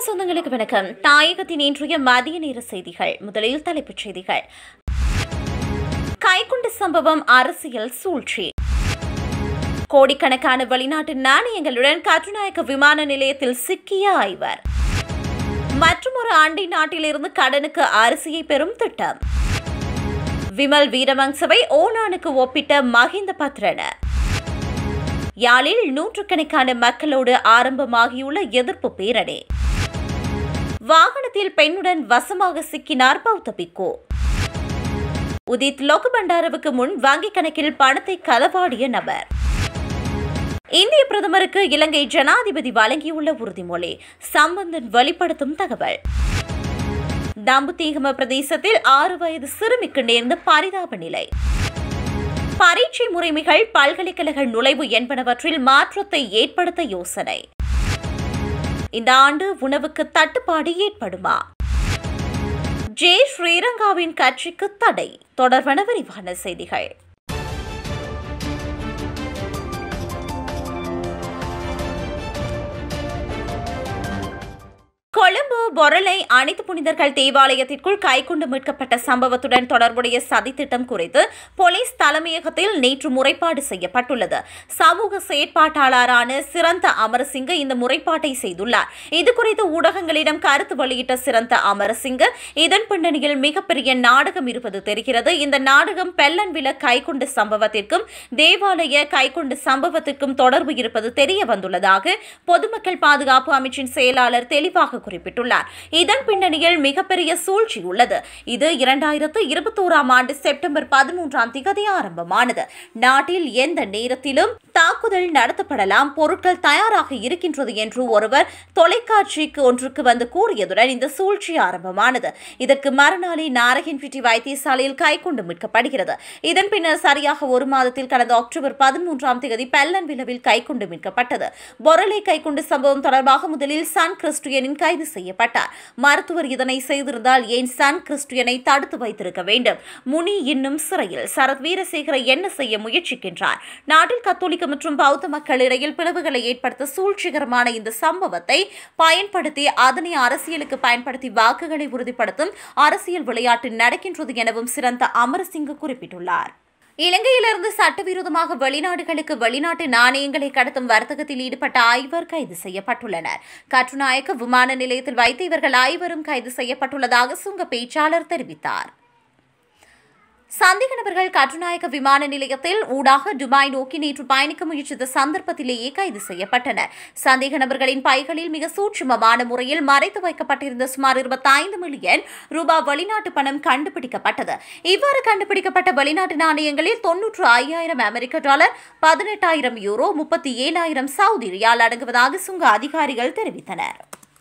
சொந்தங்களுக்கு வணக்கம் தாயகத்தின் இன்றைய மதிய நேர செய்திகள் முதலில் தலைப்புச் செய்திகள் கைக்குண்டு சம்பவம் அரசியல் சூழ்ச்சி கோடிக்கணக்கான வெளிநாட்டு நாணயங்களுடன் கட்டுநாயக்க விமான நிலையத்தில் சிக்கிய ஐவர் மற்றொரு அண்டை நாட்டிலிருந்து கடனுக்கு அரிசியை பெறும் திட்டம் விமல் வீரவங்சவை ஓனானுக்கு ஒப்பிட்ட மஹிந்த பத்ரன யாழில் நூற்றுக்கணக்கான மக்களோடு ஆரம்பமாகியுள்ள எதிர்ப்பு பேரணி வாகனத்தில் பெண்ணுடன் வசமாக சிக்கினார் பௌத்த பிக்கு உதித் லோகபண்டாரவுக்கு முன் வங்கிக் கணக்கில் பணத்தை களவாடிய நபர் இந்திய பிரதமருக்கு இலங்கை ஜனாதிபதி வழங்கியுள்ள உறுதிமொழி சம்பந்தன் வெளிப்படுத்தும் தகவல் தம்புத்தீகம பிரதேசத்தில் ஆறு வயது சிறுமிக்கு நேர்ந்த பரிதாப நிலை பரீட்சை முறைமைகள் பல்கலைக்கழக நுழைவு என்பனவற்றில் மாற்றத்தை ஏற்படுத்த யோசனை இந்த ஆண்டு உணவுக்கு தட்டுப்பாடு ஏற்படுமா ஜே ஸ்ரீரங்காவின் கட்சிக்கு தடை தொடர்பான விரிவான செய்திகள் கொழும்பு பொருளை அனைத்து புனிதர்கள் தேவாலயத்திற்குள் கைக்கொண்டு மீட்கப்பட்ட சம்பவத்துடன் தொடர்புடைய சதித்திட்டம் குறித்து போலீஸ் தலைமையகத்தில் நேற்று முறைப்பாடு செய்யப்பட்டுள்ளது சமூக செயற்பாட்டாளரான சிறந்த அமரசிங்க இந்த முறைப்பாட்டை செய்துள்ளார் இதுகுறித்து ஊடகங்களிடம் கருத்து வெளியிட்ட சிறந்த அமரசிங்க இதன் பின்னணியில் மிகப்பெரிய நாடகம் இருப்பது தெரிகிறது இந்த நாடகம் பெல்லன்வில கைக்கொண்டு சம்பவத்திற்கும் தேவாலய கைக்கொண்டு சம்பவத்திற்கும் தொடர்பு இருப்பது தெரிய வந்துள்ளதாக பொதுமக்கள் பாதுகாப்பு அமைச்சின் செயலாளர் தெளிவாக குறிப்பிட்டுள்ளார் இதன் பின்னணியில் மிகப்பெரிய சூழ்ச்சி உள்ளது இது இரண்டாயிரத்து இருபத்தோராம் ஆண்டு செப்டம்பர் பதிமூன்றாம் திகதி ஆரம்பமானது நாட்டில் எந்த நேரத்திலும் தாக்குதல் நடத்தப்படலாம் பொருட்கள் தயாராக இருக்கின்றது என்று ஒருவர் தொலைக்காட்சிக்கு ஒன்றுக்கு வந்து கூறியதுடன் இந்த சூழ்ச்சி ஆரம்பமானது இதற்கு மறுநாளே நாரகன்பட்டி வைத்தியசாலையில் கைக்கொண்டு மீட்கப்படுகிறது இதன் பின்னர் சரியாக ஒரு மாதத்தில் கடந்த அக்டோபர் பதிமூன்றாம் தேதி பெல்லன் விளவில் கைக்கொண்டு மீட்கப்பட்டது பொருளை கைக்கொண்டு சம்பவம் தொடர்பாக முதலில் சன் கிறிஸ்டியனின் கைது செய்யப்பட்டார் மருத்துவர் இதனை செய்திருந்தால் ஏன் சன் கிறிஸ்டியனை தடுத்து வைத்திருக்க வேண்டும் முனி இன்னும் சிறையில் சரத் வீரசேகர என்ன செய்ய முயற்சிக்கின்றார் நாட்டில் கத்தோலிக்க மற்றும் பௌத்த மக்களிடையில் பிளவுகளை ஏற்படுத்த சூழ்ச்சிகரமான இந்த சம்பவத்தை பயன்படுத்தி அதனை அரசியலுக்கு பயன்படுத்தி வாக்குகளை உறுதிப்படுத்தும் அரசியல் விளையாட்டு நடக்கின்றது எனவும் சிறந்த அமரசிங்க குறிப்பிட்டுள்ளார் இலங்கையிலிருந்து சட்டவிரோதமாக வெளிநாடுகளுக்கு வெளிநாட்டு நாணயங்களை கடத்தும் வர்த்தகத்தில் ஈடுபட்ட ஐவர் கைது செய்யப்பட்டுள்ளனர் கட்டுநாயக்க விமான நிலையத்தில் வைத்து இவர்கள் ஐவரும் கைது செய்யப்பட்டுள்ளதாக சுங்க பேச்சாளர் தெரிவித்தார் சந்தேக நபர்கள் கட்டுநாயக்க விமான நிலையத்தில் ஊடாக துபாய் நோக்கி நேற்று பயணிக்க முயற்சித்த சந்தர்ப்பத்திலேயே கைது செய்யப்பட்டனர் சந்தேக நபர்களின் பைகளில் மிக சூட்சுமமான முறையில் மறைத்து வைக்கப்பட்டிருந்த சுமார் இருபத்தைந்து மில்லியன் ரூபாய் வெளிநாட்டு பணம் கண்டுபிடிக்கப்பட்டது இவ்வாறு கண்டுபிடிக்கப்பட்ட வெளிநாட்டு நாணயங்களில் தொன்னூற்று ஐயாயிரம் அமெரிக்க டாலர் பதினெட்டாயிரம் யூரோ முப்பத்தி ஏழாயிரம் சவுதி ரியால் அடங்குவதாக சுங்க அதிகாரிகள் தெரிவித்தனர்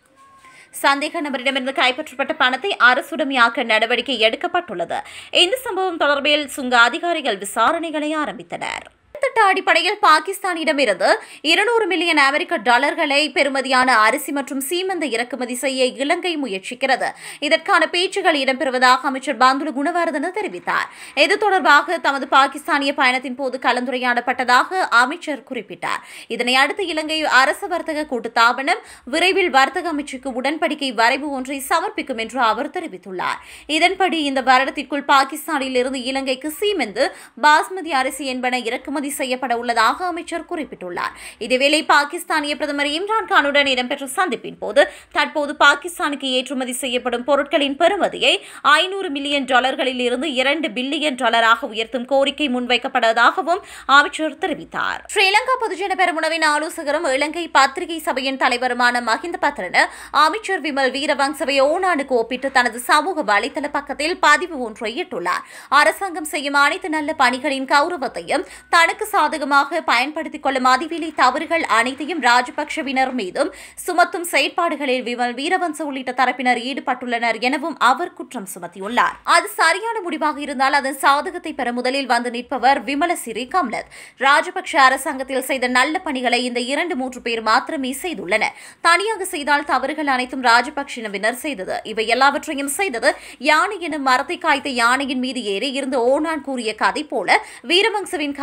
சந்தேக நபரிடமிருந்து கைப்பற்றப்பட்ட பணத்தை அரசுடைமையாக்க நடவடிக்கை எடுக்கப்பட்டுள்ளது இந்த சம்பவம் தொடர்பில் சுங்க அதிகாரிகள் விசாரணைகளை ஆரம்பித்தனர் திட்ட அடிப்படையில் பாகிஸ்தானிடமிருந்து இருநூறு மில்லியன் அமெரிக்க டாலர்களை பெறுமதியான அரிசி மற்றும் சீமந்த இறக்குமதி செய்ய இலங்கை முயற்சிக்கிறது இதற்கான பேச்சுகள் இடம்பெறுவதாக அமைச்சர் பாந்துல குணவர்தன தெரிவித்தார் இது தொடர்பாக தமது பாகிஸ்தானிய பயணத்தின் போது கலந்துரையாடப்பட்டதாக அமைச்சர் குறிப்பிட்டார் இதனை அடுத்து இலங்கை அரசு வர்த்தக கூட்டுத்தாபனம் விரைவில் வர்த்தக அமைச்சுக்கு உடன்படிக்கை வரைவு ஒன்றை சமர்ப்பிக்கும் என்று அவர் தெரிவித்துள்ளார் இதன்படி இந்த வருடத்திற்குள் பாகிஸ்தானில் இருந்து இலங்கைக்கு சீமெந்து பாஸ்மதி அரிசி என்பன இறக்குமதி செய்யப்பட உள்ளதாக அமைச்சர் குறிப்பிட்டுள்ளார் இதேவேளை பாகிஸ்தானிய பிரதமர் இம்ரான் கானுடன் இடம்பெற்ற சந்திப்பின் போது தற்போது பாகிஸ்தானுக்கு ஏற்றுமதி செய்யப்படும் பொருட்களின் பெறுமதியை ஐநூறு மில்லியன் டாலர்களில் இருந்து இரண்டு பில்லியன் டாலராக உயர்த்தும் கோரிக்கை முன்வைக்கப்பட்டதாகவும் அமைச்சர் தெரிவித்தார் ஸ்ரீலங்கா பொதுஜன பெரமுனவின் ஆலோசகரும் இலங்கை பத்திரிகை சபையின் தலைவருமான மஹிந்த பத்ரன அமைச்சர் விமல் வீரவங்சவை ஓனானுக்கு ஒப்பிட்டு தனது சமூக வலைதள பக்கத்தில் பதிவு ஒன்றை இட்டுள்ளார் அரசாங்கம் செய்யும் அனைத்து நல்ல பணிகளின் கௌரவத்தையும் தனக்கு சாதகமாக பயன்படுத்திக் கொள்ளும் அதிவிலை தவறுகள் அனைத்தையும் ராஜபக்ஷவினர் மீதும் சுமத்தும் செயற்பாடுகளில் விமல் வீரவன்ச உள்ளிட்ட தரப்பினர் ஈடுபட்டுள்ளனர் எனவும் அவர் குற்றம் சுமத்தியுள்ளார் அது சரியான முடிவாக இருந்தால் அதன் சாதகத்தை பெற முதலில் வந்து நிற்பவர் விமலசிறி கம்லத் ராஜபக்ஷ அரசாங்கத்தில் செய்த நல்ல பணிகளை இந்த இரண்டு மூன்று பேர் மாத்திரமே செய்துள்ளனர் தனியாக செய்தால் தவறுகள் அனைத்தும் ராஜபக்ஷவினர் செய்தது இவை எல்லாவற்றையும் செய்தது யானை எனும் மரத்தை காய்த்த யானையின் மீது ஏறி இருந்த ஓனான் கூறிய கதை போல வீரவங்சவின் கதை இருப்பதாக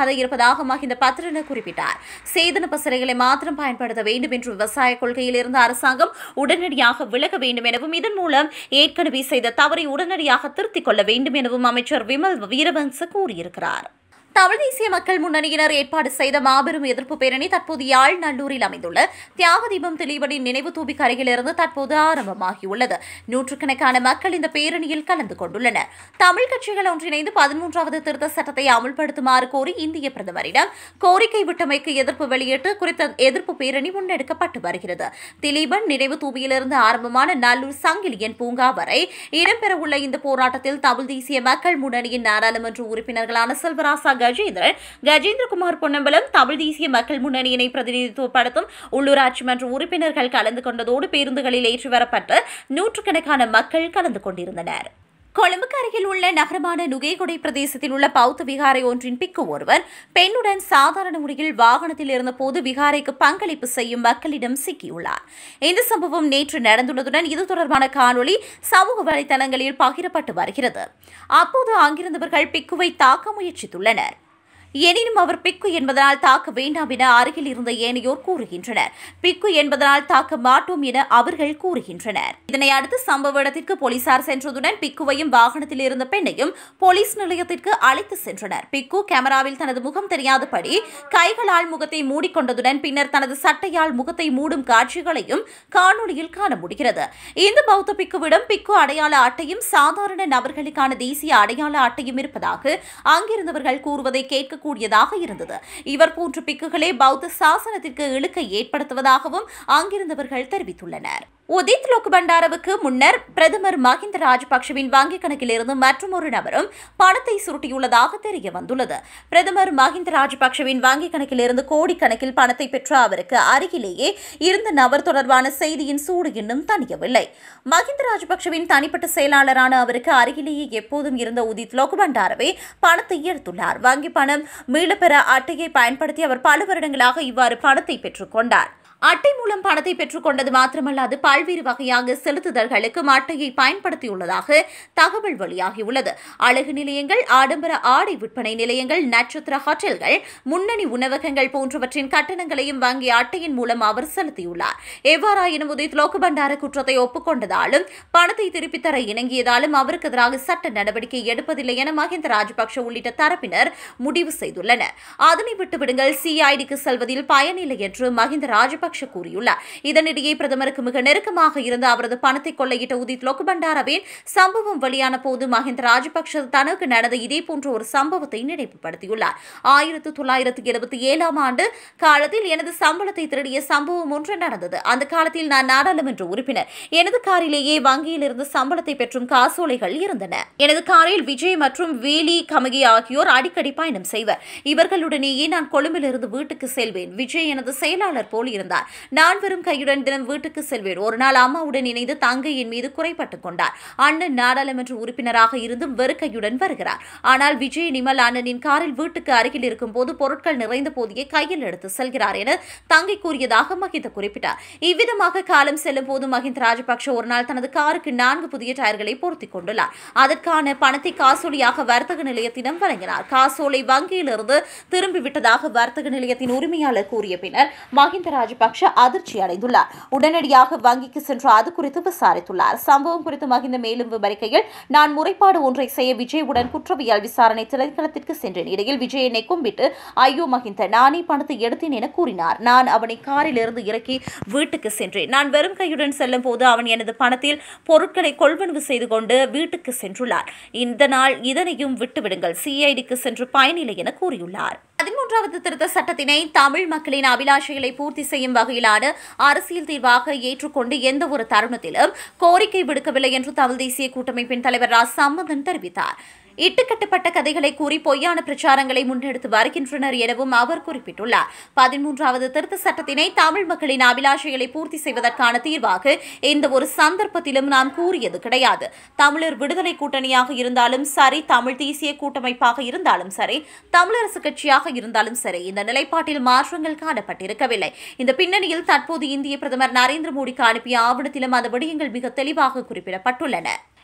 இருப்பதாக மஹிந்த பத்ரன குறிப்பிட்டார் சேதன பசறைகளை மாத்திரம் பயன்படுத்த வேண்டும் என்ற விவசாய கொள்கையில் இருந்த அரசாங்கம் உடனடியாக விலக வேண்டும் எனவும் இதன் மூலம் ஏற்கனவே செய்த தவறை உடனடியாக திருத்திக் கொள்ள வேண்டும் எனவும் அமைச்சர் விமல் வீரவன்ச கூறியிருக்கிறார் தமிழ் தேசிய மக்கள் முன்னணியினர் ஏற்பாடு செய்த மாபெரும் எதிர்ப்பு பேரணி தற்போது யாழ் நல்லூரில் அமைந்துள்ள தியாகதீபம் திலீபனின் நினைவு தூபிக்கு அருகிலிருந்து தற்போது ஆரம்பமாகியுள்ளது நூற்றுக்கணக்கான மக்கள் இந்த பேரணியில் கலந்து கொண்டுள்ளனர் தமிழ் கட்சிகள் ஒன்றிணைந்து பதிமூன்றாவது திருத்த சட்டத்தை அமுல்படுத்துமாறு கோரி இந்திய பிரதமரிடம் கோரிக்கை விட்டமைக்கு எதிர்ப்பு வெளியிட்டு குறித்த எதிர்ப்பு பேரணி முன்னெடுக்கப்பட்டு வருகிறது திலீபன் நினைவு தூபியிலிருந்து ஆரம்பமான நல்லூர் சங்கிலியன் பூங்கா வரை இடம்பெறவுள்ள இந்த போராட்டத்தில் தமிழ் தேசிய மக்கள் முன்னணியின் நாடாளுமன்ற உறுப்பினர்களான செல்வராசா கஜேந்திரன் கஜேந்திரகுமார் பொன்னம்பலம் தமிழ் தேசிய மக்கள் முன்னணியினை பிரதிநிதித்துவப்படுத்தும் உள்ளூராட்சி மன்ற உறுப்பினர்கள் கலந்து கொண்டதோடு பேருந்துகளில் ஏற்றி வரப்பட்டு நூற்றுக்கணக்கான மக்கள் கலந்து கொண்டிருந்தனர் கொழும்புக்கு அருகில் உள்ள நகரமான நுகேகொடை பிரதேசத்தில் உள்ள பௌத்த விகாரை ஒன்றின் பிக்கு ஒருவர் பெண்ணுடன் சாதாரண முறையில் வாகனத்தில் இருந்தபோது விகாரைக்கு பங்களிப்பு செய்யும் மக்களிடம் சிக்கியுள்ளார் இந்த சம்பவம் நேற்று நடந்துள்ளதுடன் இது தொடர்பான காணொளி சமூக வலைதளங்களில் பகிரப்பட்டு வருகிறது அப்போது அங்கிருந்தவர்கள் பிக்குவை தாக்க முயற்சித்துள்ளனர் எனினும் அவர் பிக்கு என்பதனால் தாக்க வேண்டாம் என அருகில் இருந்த ஏனையோர் கூறுகின்றனர் பிக்கு என்பதனால் தாக்க மாட்டோம் என அவர்கள் கூறுகின்றனர் இதனை அடுத்து சம்பவ இடத்திற்கு போலீசார் சென்றதுடன் பிக்குவையும் வாகனத்தில் இருந்த பெண்ணையும் போலீஸ் நிலையத்திற்கு அழைத்து சென்றனர் பிக்கு கேமராவில் தனது முகம் தெரியாதபடி கைகளால் முகத்தை மூடிக்கொண்டதுடன் பின்னர் தனது சட்டையால் முகத்தை மூடும் காட்சிகளையும் காணொலியில் காண முடிகிறது இந்த பௌத்த பிக்குவிடம் பிக்கு அடையாள அட்டையும் சாதாரண நபர்களுக்கான தேசிய அடையாள அட்டையும் இருப்பதாக அங்கிருந்தவர்கள் கூறுவதை கேட்க கூடியதாக இருந்தது இவர் போன்ற பிக்குகளே பௌத்த சாசனத்திற்கு இழுக்கை ஏற்படுத்துவதாகவும் அங்கிருந்தவர்கள் தெரிவித்துள்ளனர் உதித் லோக் பண்டாரவுக்கு முன்னர் பிரதமர் மஹிந்த ராஜபக்சவின் வங்கிக் கணக்கிலிருந்து மற்றொரு நபரும் பணத்தை சுருட்டியுள்ளதாக தெரிய வந்துள்ளது பிரதமர் மஹிந்த ராஜபக்சவின் வங்கிக் கணக்கிலிருந்து கோடிக்கணக்கில் பணத்தை பெற்ற அவருக்கு அருகிலேயே இருந்த நபர் தொடர்பான செய்தியின் சூடு இன்னும் தணியவில்லை மஹிந்த ராஜபக்சவின் தனிப்பட்ட செயலாளரான அவருக்கு அருகிலேயே எப்போதும் இருந்த உதித் லோக் பண்டாரவே பணத்தை எடுத்துள்ளார் வங்கி பணம் மீளப்பெற அட்டையை பயன்படுத்தி அவர் பல வருடங்களாக இவ்வாறு பணத்தை பெற்றுக் கொண்டார் அட்டை மூலம் பணத்தை பெற்றுக்கொண்டது மாத்திரமல்லாது பல்வேறு வகையாக செலுத்துதல்களுக்கும் அட்டையை பயன்படுத்தியுள்ளதாக தகவல் வெளியாகியுள்ளது அழகு நிலையங்கள் ஆடம்பர ஆடை விற்பனை நிலையங்கள் நட்சத்திர ஹோட்டல்கள் முன்னணி உணவகங்கள் போன்றவற்றின் கட்டணங்களையும் வங்கி அட்டையின் மூலம் அவர் செலுத்தியுள்ளார் எவ்வாறாயினும் உதித் லோகபண்டார குற்றத்தை ஒப்புக்கொண்டதாலும் பணத்தை திருப்பித் தர இணங்கியதாலும் அவருக்கு எதிராக சட்ட நடவடிக்கை எடுப்பதில்லை என மஹிந்த ராஜபக்ஷ உள்ளிட்ட தரப்பினர் முடிவு செய்துள்ளனர் அதனை விட்டுவிடுங்கள் சிஐடிக்கு செல்வதில் பயனில்லை என்று மஹிந்த ராஜபக்ஷ கூறியுள்ளார் இதனிடையே பிரதமருக்கு மிக நெருக்கமாக இருந்த அவரது பணத்தை கொள்ளையிட்ட உதித் லோகபண்டாரவின் சம்பவம் வெளியான போது மஹிந்த ராஜபக்ஷ தனக்கு நடந்த இதே போன்ற ஒரு சம்பவத்தை நினைவுபடுத்தியுள்ளார் ஆயிரத்து தொள்ளாயிரத்து எழுபத்தி ஏழாம் ஆண்டு காலத்தில் எனது சம்பளத்தை திருடிய சம்பவம் ஒன்று நடந்தது அந்த காலத்தில் நான் நாடாளுமன்ற உறுப்பினர் எனது காரிலேயே வங்கியில் இருந்து சம்பளத்தை பெற்றும் காசோலைகள் இருந்தன எனது காரில் விஜய் மற்றும் வேலி கமகி ஆகியோர் அடிக்கடி பயணம் செய்வர் இவர்களுடனேயே நான் கொழும்பிலிருந்து வீட்டுக்கு செல்வேன் விஜய் எனது செயலாளர் போல் இருந்தார் நான் வெறும் கையுடன் தினம் வீட்டுக்கு செல்வேன் ஒரு நாள் அம்மாவுடன் இணைந்து தங்கையின் மீது குறைப்பட்டுக் கொண்டார் அண்ணன் நாடாளுமன்ற உறுப்பினராக இருந்தும் வெறு கையுடன் வருகிறார் ஆனால் விஜய் நிமல் அண்ணனின் காரில் வீட்டுக்கு அருகில் இருக்கும் போது பொருட்கள் நிறைந்த போதியே கையில் எடுத்து செல்கிறார் என தங்கை கூறியதாக மஹிந்த குறிப்பிட்டார் இவ்விதமாக காலம் செல்லும் போது மஹிந்த ராஜபக்ஷ ஒரு நாள் தனது காருக்கு நான்கு புதிய டயர்களை பொருத்திக் கொண்டுள்ளார் அதற்கான பணத்தை காசோலியாக வர்த்தக நிலையத்திடம் வழங்கினார் காசோலை வங்கியிலிருந்து திரும்பிவிட்டதாக வர்த்தக நிலையத்தின் உரிமையாளர் கூறிய பின்னர் மஹிந்த ராஜபக்ஷ அதிர்ச்சி அடைந்துள்ளார் உடனடியாக வங்கிக்கு சென்று அது குறித்து விசாரித்துள்ளார் சம்பவம் குறித்து மஹிந்த மேலும் விவரிக்கையில் நான் முறைப்பாடு ஒன்றை செய்ய விஜயுடன் குற்றவியல் விசாரணை திணைக்களத்திற்கு சென்றேன் இடையில் விஜய் என்னை கும்பிட்டு ஐயோ மஹிந்த நானே பணத்தை எடுத்தேன் என கூறினார் நான் அவனை காரில் இருந்து இறக்கி வீட்டுக்கு சென்றேன் நான் வெறும் கையுடன் செல்லும் போது அவன் எனது பணத்தில் பொருட்களை கொள்வனவு செய்து கொண்டு வீட்டுக்கு சென்றுள்ளார் இந்த நாள் இதனையும் விட்டுவிடுங்கள் சிஐடிக்கு சென்று பயனில்லை என கூறியுள்ளார் பதிமூன்றாவது திருத்த சட்டத்தினை தமிழ் மக்களின் அபிலாஷைகளை பூர்த்தி செய்யும் வகையிலான அரசியல் தீர்வாக ஏற்றுக்கொண்டு எந்த ஒரு தருணத்திலும் கோரிக்கை விடுக்கவில்லை என்று தமிழ் தேசிய கூட்டமைப்பின் தலைவர் ரா சம்பந்தன் தெரிவித்தார் இட்டுக்கட்டப்பட்ட கதைகளை கூறி பொய்யான பிரச்சாரங்களை முன்னெடுத்து வருகின்றனர் எனவும் அவர் குறிப்பிட்டுள்ளார் பதிமூன்றாவது திருத்த சட்டத்தினை தமிழ் மக்களின் அபிலாஷைகளை பூர்த்தி செய்வதற்கான தீர்வாக எந்த ஒரு சந்தர்ப்பத்திலும் நாம் கூறியது கிடையாது தமிழர் விடுதலை கூட்டணியாக இருந்தாலும் சரி தமிழ் தேசிய கூட்டமைப்பாக இருந்தாலும் சரி தமிழரசு கட்சியாக இருந்தாலும் சரி இந்த நிலைப்பாட்டில் மாற்றங்கள் காணப்பட்டிருக்கவில்லை இந்த பின்னணியில் தற்போது இந்திய பிரதமர் நரேந்திர மோடிக்கு அனுப்பிய ஆவணத்திலும் அந்த விடயங்கள் மிக தெளிவாக குறிப்பிடப்பட்டுள்ளன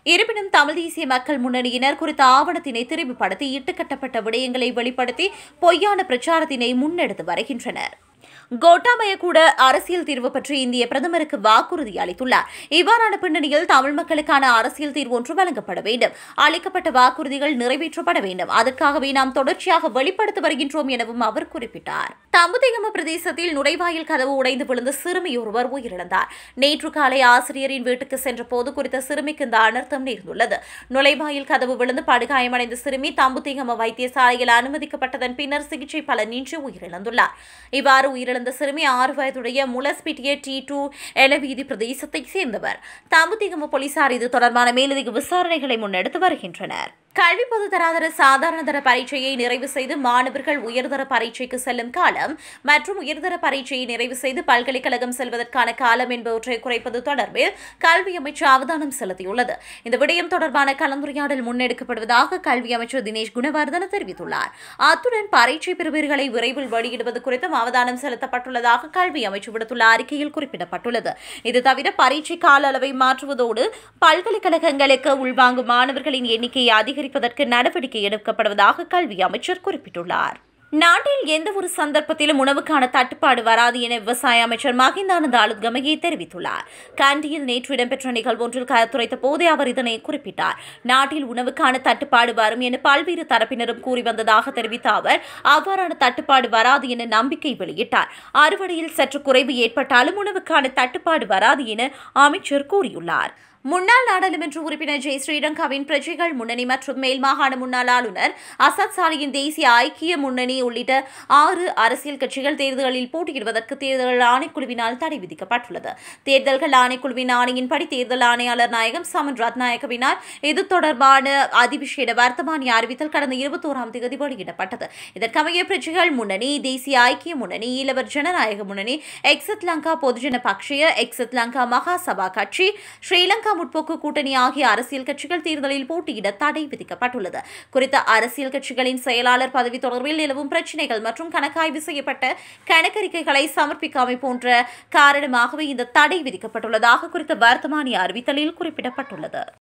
இருப்பினும் தமிழ் தேசிய மக்கள் முன்னணியினர் குறித்த ஆவணத்தினை திரும்பிப்படுத்தி இட்டுக்கட்டப்பட்ட விடயங்களை வெளிப்படுத்தி பொய்யான பிரச்சாரத்தினை முன்னெடுத்து வருகின்றனர் கோட்டாபய கூட அரசியல் தீர்வு பற்றி இந்திய பிரதமருக்கு வாக்குறுதி அளித்துள்ளார் இவ்வாறான பின்னணியில் தமிழ் மக்களுக்கான அரசியல் தீர்வு ஒன்று வழங்கப்பட வேண்டும் அளிக்கப்பட்ட வாக்குறுதிகள் நிறைவேற்றப்பட வேண்டும் அதற்காகவே நாம் தொடர்ச்சியாக வெளிப்படுத்தி வருகின்றோம் எனவும் அவர் குறிப்பிட்டார் தம்புதிகம பிரதேசத்தில் நுழைவாயில் கதவு உடைந்து விழுந்த சிறுமி ஒருவர் உயிரிழந்தார் நேற்று காலை ஆசிரியரின் வீட்டுக்கு சென்ற போது குறித்த சிறுமிக்கு இந்த அனர்த்தம் நேர்ந்துள்ளது நுழைவாயில் கதவு விழுந்து படுகாயமடைந்த சிறுமி தம்புதிகம வைத்தியசாலையில் அனுமதிக்கப்பட்டதன் பின்னர் சிகிச்சை பலனின்றி உயிரிழந்துள்ளார் இவ்வாறு உயிரிழந்த சிறுமி ஆறு வயதுடைய முலஸ்பிட்டிய டி டூ எலவீதி பிரதேசத்தைச் சேர்ந்தவர் தம்புதிகம போலீசார் இது தொடர்பான மேலதிக விசாரணைகளை முன்னெடுத்து வருகின்றனர் கல்வி பொதுத்தராதர சாதாரண தர பரீட்சையை நிறைவு செய்து மாணவர்கள் உயர்தர பரீட்சைக்கு செல்லும் காலம் மற்றும் உயர்தர பரீட்சையை நிறைவு செய்து பல்கலைக்கழகம் செல்வதற்கான காலம் என்பவற்றை குறைப்பது தொடர்பில் கல்வி அமைச்சு அவதானம் செலுத்தியுள்ளது இந்த விடயம் தொடர்பான கலந்துரையாடல் முன்னெடுக்கப்படுவதாக கல்வி அமைச்சர் தினேஷ் குணவர்தன தெரிவித்துள்ளார் அத்துடன் பரீட்சை பெறுபேறுகளை விரைவில் வெளியிடுவது குறித்தும் அவதானம் செலுத்தப்பட்டுள்ளதாக கல்வி அமைச்சு விடுத்துள்ள அறிக்கையில் குறிப்பிடப்பட்டுள்ளது இது தவிர பரீட்சை கால அளவை மாற்றுவதோடு பல்கலைக்கழகங்களுக்கு உள்வாங்கும் மாணவர்களின் எண்ணிக்கையை அதிகரிப்பதற்கு நடவடிக்கை எடுக்கப்படுவதாக கல்வி அமைச்சர் குறிப்பிட்டுள்ளார் நாட்டில் எந்த ஒரு சந்தர்ப்பத்திலும் உணவுக்கான தட்டுப்பாடு வராது என விவசாய அமைச்சர் மஹிந்தானந்த ஆளுத்கமையை தெரிவித்துள்ளார் கண்டியில் நேற்று இடம்பெற்ற நிகழ்வொன்றில் கருத்துரைத்த போதே அவர் இதனை குறிப்பிட்டார் நாட்டில் உணவுக்கான தட்டுப்பாடு வரும் என பல்வேறு தரப்பினரும் கூறி வந்ததாக தெரிவித்த அவர் அவ்வாறான தட்டுப்பாடு வராது என நம்பிக்கை வெளியிட்டார் அறுவடையில் சற்று குறைவு ஏற்பட்டாலும் உணவுக்கான தட்டுப்பாடு வராது என அமைச்சர் கூறியுள்ளார் முன்னாள் நாடாளுமன்ற உறுப்பினர் ஜெய் ஸ்ரீலங்காவின் பிரஜைகள் முன்னணி மற்றும் மேல் மாகாண முன்னாள் ஆளுநர் அசத் சாலியின் தேசிய ஐக்கிய முன்னணி உள்ளிட்ட ஆறு அரசியல் கட்சிகள் தேர்தலில் போட்டியிடுவதற்கு தேர்தல் ஆணைக்குழுவினால் தடை விதிக்கப்பட்டுள்ளது தேர்தல்கள் ஆணைக்குழுவின் ஆணையின்படி தேர்தல் ஆணையாளர் நாயகம் சமன் ரத்நாயகவினால் இது தொடர்பான அதிவிஷேட வர்த்தமானி அறிவித்தல் கடந்த இருபத்தோராம் தேதி வெளியிடப்பட்டது இதற்கமைய பிரஜைகள் முன்னணி தேசிய ஐக்கிய முன்னணி ஈழவர் ஜனநாயக முன்னணி எக்ஸத் லங்கா பொதுஜன பக்ஷய எக்ஸத் லங்கா மகாசபா கட்சி ஸ்ரீலங்கா முற்போக்கு கூட்டணி ஆகிய அரசியல் கட்சிகள் தேர்தலில் போட்டியிட தடை விதிக்கப்பட்டுள்ளது குறித்த அரசியல் கட்சிகளின் செயலாளர் பதவி தொடர்பில் நிலவும் பிரச்சினைகள் மற்றும் கணக்காய்வு செய்யப்பட்ட கணக்கறிக்கைகளை சமர்ப்பிக்காமை போன்ற காரணமாகவே இந்த தடை விதிக்கப்பட்டுள்ளதாக குறித்த வர்த்தமானி அறிவித்தலில் குறிப்பிடப்பட்டுள்ளது